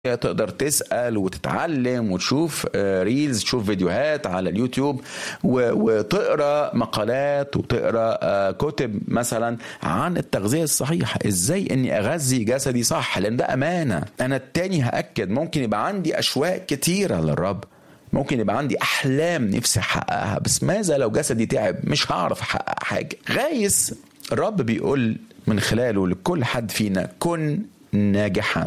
تقدر تسأل وتتعلم وتشوف آه، ريلز تشوف فيديوهات على اليوتيوب و- وتقرا مقالات وتقرا آه، كتب مثلا عن التغذية الصحيحة ازاي اني اغذي جسدي صح لان ده امانة انا التاني هأكد ممكن يبقى عندي اشواق كتيرة للرب ممكن يبقى عندي احلام نفسي احققها بس ماذا لو جسدي تعب مش هعرف احقق حاجة غايس الرب بيقول من خلاله لكل حد فينا كن ناجحا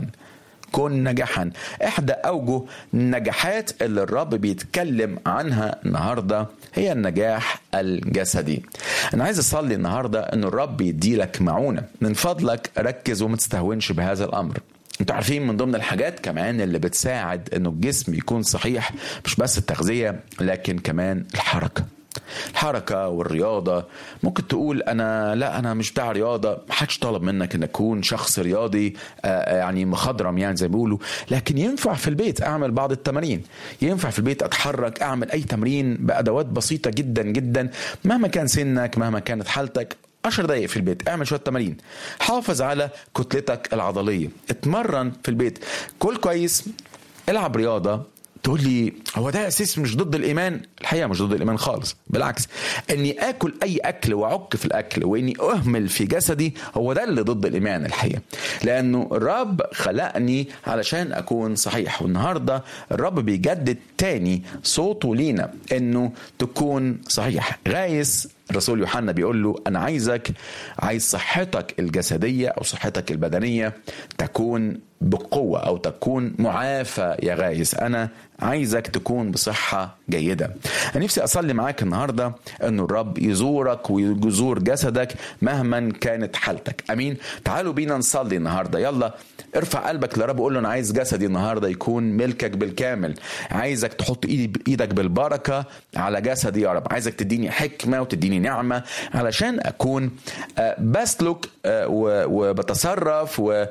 كن نجحا احدى اوجه النجاحات اللي الرب بيتكلم عنها النهارده هي النجاح الجسدي انا عايز اصلي النهارده ان الرب يديلك معونه من فضلك ركز وما تستهونش بهذا الامر انتوا عارفين من ضمن الحاجات كمان اللي بتساعد انه الجسم يكون صحيح مش بس التغذيه لكن كمان الحركه الحركة والرياضة ممكن تقول أنا لا أنا مش بتاع رياضة محدش طلب منك أن أكون شخص رياضي آه، يعني مخضرم يعني زي ما بيقولوا لكن ينفع في البيت أعمل بعض التمارين ينفع في البيت أتحرك أعمل أي تمرين بأدوات بسيطة جدا جدا مهما كان سنك مهما كانت حالتك 10 دقايق في البيت اعمل شويه تمارين حافظ على كتلتك العضليه اتمرن في البيت كل كويس العب رياضه تقول لي هو ده اساس مش ضد الايمان الحقيقه مش ضد الايمان خالص بالعكس اني اكل اي اكل واعك في الاكل واني اهمل في جسدي هو ده اللي ضد الايمان الحقيقه لانه الرب خلقني علشان اكون صحيح والنهارده الرب بيجدد تاني صوته لينا انه تكون صحيح غايس الرسول يوحنا بيقول له انا عايزك عايز صحتك الجسديه او صحتك البدنيه تكون بقوه او تكون معافى يا غايس انا عايزك تكون بصحه جيده انا نفسي اصلي معاك النهارده انه الرب يزورك ويزور جسدك مهما كانت حالتك امين تعالوا بينا نصلي النهارده يلا ارفع قلبك للرب وقول له انا عايز جسدي النهارده يكون ملكك بالكامل عايزك تحط ايدي ايدك بالبركه على جسدي يا رب عايزك تديني حكمه وتديني نعمه علشان اكون آه، بسلك آه، و- وبتصرف و-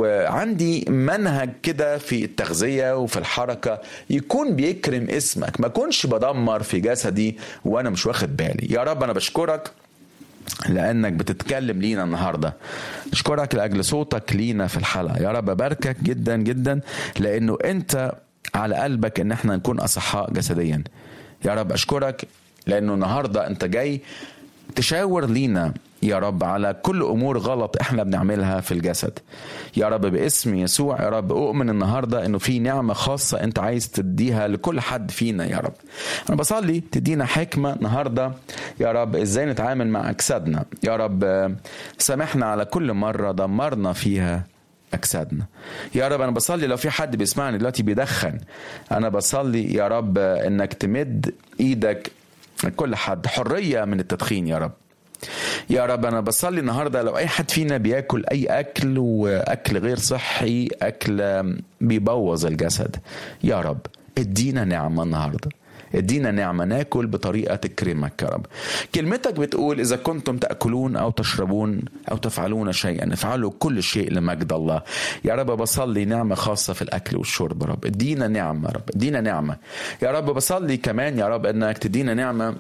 وعندي منهج كده في التغذيه وفي الحركه يكون بيكرم اسمك ما اكونش بدمر في جسدي وانا مش واخد بالي يا رب انا بشكرك لانك بتتكلم لينا النهارده اشكرك لاجل صوتك لينا في الحلقه يا رب اباركك جدا جدا لانه انت على قلبك ان احنا نكون اصحاء جسديا يا رب اشكرك لانه النهارده انت جاي تشاور لينا يا رب على كل امور غلط احنا بنعملها في الجسد يا رب باسم يسوع يا رب اؤمن النهارده انه في نعمه خاصه انت عايز تديها لكل حد فينا يا رب انا بصلي تدينا حكمه النهارده يا رب ازاي نتعامل مع اجسادنا يا رب آه، سامحنا على كل مره دمرنا فيها اجسادنا يا رب انا بصلي لو في حد بيسمعني دلوقتي بيدخن انا بصلي يا رب آه، انك تمد ايدك لكل حد حريه من التدخين يا رب يا رب انا بصلي النهارده لو اي حد فينا بياكل اي اكل واكل غير صحي اكل بيبوظ الجسد يا رب ادينا نعمه النهارده ادينا نعمة ناكل بطريقة تكرمك يا رب كلمتك بتقول إذا كنتم تأكلون أو تشربون أو تفعلون شيئا افعلوا كل شيء لمجد الله يا رب بصلي نعمة خاصة في الأكل والشرب يا رب ادينا نعمة يا رب ادينا نعمة يا رب بصلي كمان يا رب أنك تدينا نعمة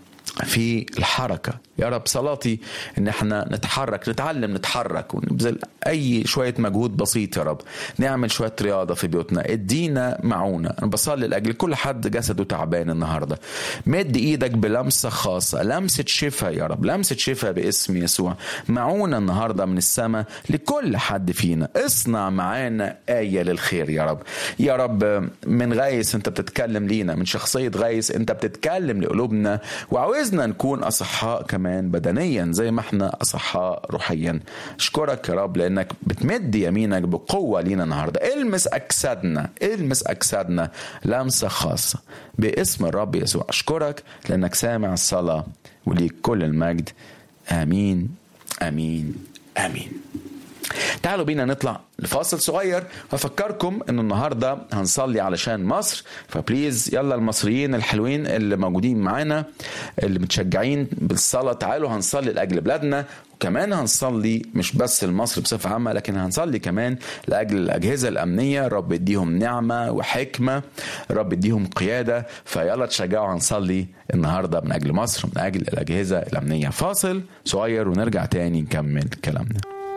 في الحركة يا رب صلاتي ان احنا نتحرك نتعلم نتحرك ونبذل اي شوية مجهود بسيط يا رب نعمل شوية رياضة في بيوتنا ادينا معونة انا بصلي لاجل كل حد جسده تعبان النهاردة مد ايدك بلمسة خاصة لمسة شفاء يا رب لمسة شفاء باسم يسوع معونة النهاردة من السماء لكل حد فينا اصنع معانا آية للخير يا رب يا رب من غايس انت بتتكلم لينا من شخصية غايس انت بتتكلم لقلوبنا وعاوزنا نكون أصحاء كمان بدنيا زي ما احنا أصحاء روحيا اشكرك يا رب لأنك بتمد يمينك بقوة لينا النهاردة المس أجسادنا المس أجسادنا لمسة خاصة باسم الرب يسوع اشكرك لأنك سامع الصلاة وليك كل المجد آمين آمين آمين تعالوا بينا نطلع لفاصل صغير وافكركم انه النهارده هنصلي علشان مصر فبليز يلا المصريين الحلوين اللي موجودين معانا اللي متشجعين بالصلاه تعالوا هنصلي لاجل بلادنا وكمان هنصلي مش بس لمصر بصفه عامه لكن هنصلي كمان لاجل الاجهزه الامنيه رب يديهم نعمه وحكمه رب يديهم قياده فيلا تشجعوا هنصلي النهارده من اجل مصر من اجل الاجهزه الامنيه فاصل صغير ونرجع تاني نكمل كلامنا